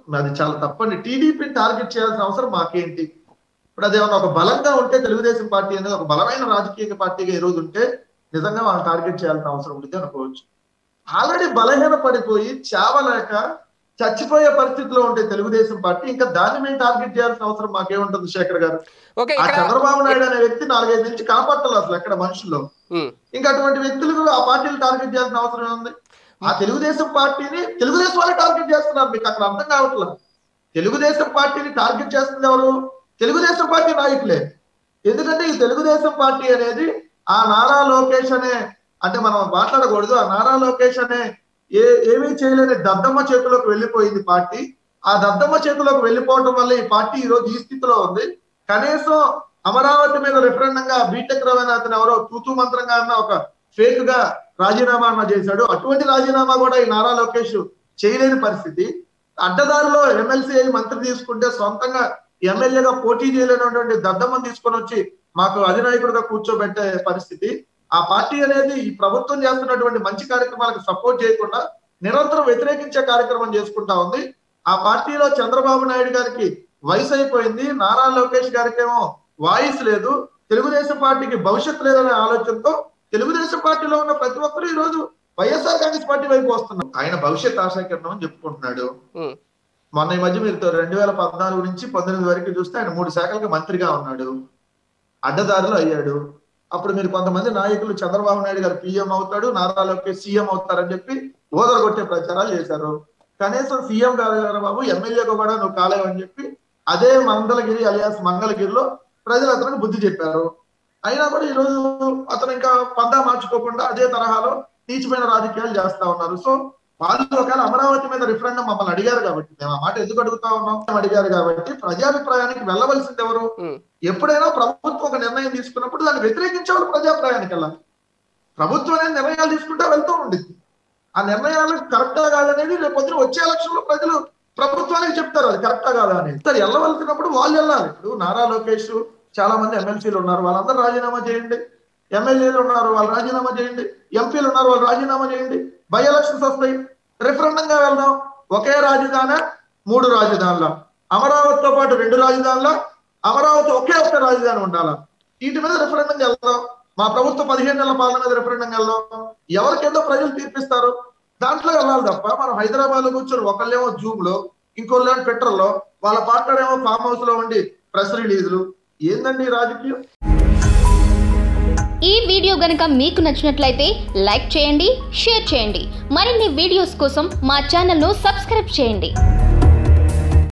అది చాలా తప్పండి టీడీపీని టార్గెట్ చేయాల్సిన అవసరం మాకేంటి ఇప్పుడు అదేమన్నా ఒక బలంగా ఉంటే తెలుగుదేశం పార్టీ అనేది ఒక బలమైన రాజకీయ పార్టీగా ఈ రోజు ఉంటే నిజంగా వాళ్ళని టార్గెట్ చేయాల్సిన అవసరం ఉంది అనుకోవచ్చు ఆల్రెడీ బలహీన పడిపోయి చావలేక చచ్చిపోయే పరిస్థితిలో ఉంటే తెలుగుదేశం పార్టీ ఇంకా దాన్ని మేము టార్గెట్ చేయాల్సిన అవసరం మాకేముంటుంది శేఖర్ గారు ఓకే ఆ ఇక్కడ చంద్రబాబు నాయుడు అనే వ్యక్తి నాలుగైదు నుంచి కాపాడాలి అసలు ఎక్కడ మనుషుల్లో ఉమ్, ఇంకా అటువంటి వ్యక్తులకు ఆ పార్టీలు టార్గెట్ చేయాల్సిన అవసరం ఏముంది ఆ తెలుగుదేశం పార్టీని తెలుగుదేశం వాళ్ళే టార్గెట్ చేస్తున్నారు మీకు అక్కడ అర్థం కావట్లేదు తెలుగుదేశం పార్టీని టార్గెట్ చేస్తుంది ఎవరు తెలుగుదేశం పార్టీ నాయకులే ఎందుకంటే ఈ తెలుగుదేశం పార్టీ అనేది ఆ నారా లోకేష్ అనే అంటే మనం మాట్లాడకూడదు ఆ నారా లోకేష్ అనే ఏ ఏమీ చేయలేని దద్దమ్మ చేతిలోకి వెళ్ళిపోయింది పార్టీ ఆ దద్దమ్మ చేతిలోకి వెళ్ళిపోవటం వల్ల ఈ పార్టీ ఈ రోజు ఈ స్థితిలో ఉంది కనీసం అమరావతి మీద రిఫరెండంగా బీటెక్ రవీనాథన్ ఎవరో తూతూ మంత్రంగా అన్న ఒక ఫేక్ గా రాజీనామా అన్న చేశాడు అటువంటి రాజీనామా కూడా ఈ నారా లోకేష్ చేయలేని పరిస్థితి అడ్డదారిలో ఎమ్మెల్సీ అయి మంత్రి తీసుకుంటే సొంతంగా ఎమ్మెల్యేగా పోటీ చేయలేనటువంటి దద్దమ్మని తీసుకొని వచ్చి మాకు అధినాయకుడిగా కూర్చోబెట్టే పరిస్థితి ఆ పార్టీ అనేది ఈ ప్రభుత్వం చేస్తున్నటువంటి మంచి కార్యక్రమాలకు సపోర్ట్ చేయకుండా నిరంతరం వ్యతిరేకించే కార్యక్రమం చేసుకుంటా ఉంది ఆ పార్టీలో చంద్రబాబు నాయుడు గారికి వయసు అయిపోయింది నారా లోకేష్ గారికి ఏమో వాయిస్ లేదు తెలుగుదేశం పార్టీకి భవిష్యత్తు లేదనే ఆలోచనతో తెలుగుదేశం పార్టీలో ఉన్న ప్రతి ఒక్కరు ఈ రోజు వైఎస్ఆర్ కాంగ్రెస్ పార్టీ వైపు వస్తున్నారు ఆయన భవిష్యత్ ఆశాకిరణం అని చెప్పుకుంటున్నాడు ఉమ్, మొన్న ఈ మధ్య మీరు రెండు వేల పద్నాలుగు నుంచి పంతొమ్మిది వరకు చూస్తే ఆయన మూడు శాఖలకు మంత్రిగా ఉన్నాడు అడ్డదారులు అయ్యాడు అప్పుడు మీరు కొంతమంది నాయకులు చంద్రబాబు నాయుడు గారు పిఎం అవుతాడు నారా లోకేష్ సీఎం అవుతారని చెప్పి ఓదరగొట్టే ప్రచారాలు చేశారు కనీసం సీఎం కాదు కదా బాబు ఎమ్మెల్యేగా కూడా నువ్వు కాలేవని చెప్పి అదే మంగళగిరి అలియాస్ మంగళగిరిలో ప్రజలు అతనికి బుద్ధి చెప్పారు అయినా కూడా ఈ రోజు అతను ఇంకా పందా మార్చుకోకుండా అదే తరహాలో నీచమైన రాజకీయాలు చేస్తా ఉన్నారు సో వాళ్ళు ఒకవేళ అమరావతి మీద రిఫరెండం మమ్మల్ని అడిగారు కాబట్టి మేము ఆ మాట ఎందుకు అడుగుతా ఉన్నాం అడిగారు కాబట్టి ప్రజాభిప్రాయానికి వెళ్ళవలసింది ఎవరు ఉమ్, ఎప్పుడైనా ప్రభుత్వం ఒక నిర్ణయం తీసుకున్నప్పుడు దాన్ని వ్యతిరేకించే వాళ్ళు ప్రజాభిప్రాయానికి వెళ్ళాలి ప్రభుత్వం అనేది నిర్ణయాలు తీసుకుంటా వెళ్తూ ఉండింది ఆ నిర్ణయాలు కరెక్టా కాదనేది రేపు పొద్దున వచ్చే ఎలక్షన్ లో ప్రజలు ప్రభుత్వానికి చెప్తారు అది కరెక్టా కాదా అని సరే వెళ్ళవలసినప్పుడు వాళ్ళు వెళ్ళాలి ఇప్పుడు నారా లోకేష్ చాలా మంది ఎమ్మెల్సీలు ఉన్నారు వాళ్ళందరూ రాజీనామా చేయండి ఎమ్మెల్యేలు ఉన్నారు వాళ్ళు రాజీనామా చేయండి ఎంపీలు ఉన్నారు వాళ్ళు రాజీనామా చేయండి బై ఎలక్షన్స్ వస్తాయి రిఫరెండంగా వెళ్దాం ఒకే రాజధాని మూడు రాజధానుల అమరావతితో పాటు రెండు రాజధానుల అమరావతి ఒకే ఒక్క రాజధాని ఉండాలా వీటి మీద రిఫరెండం వెళ్దాం మా ప్రభుత్వం పదిహేను నెలల పాలన మీద రిఫరెండం వెళ్దాం ఎవరికేదో ప్రజలు తీర్పిస్తారు దాంట్లో వెళ్ళాలి తప్ప మనం హైదరాబాద్ లో కూర్చొని ఒకళ్ళేమో జూమ్ లో ఇంకోళ్ళేమో ట్విట్టర్ లో వాళ్ళ పార్ట్నర్ ఏమో ఫామ్ హౌస్ లో ఉండి ప్రెస్ రిలీజులు ఏందండి ఈ రాజకీయం ఈ వీడియో గనుక మీకు నచ్చినట్లయితే లైక్ చేయండి షేర్ చేయండి మరిన్ని వీడియోస్ కోసం మా ఛానల్ను సబ్స్క్రైబ్ చేయండి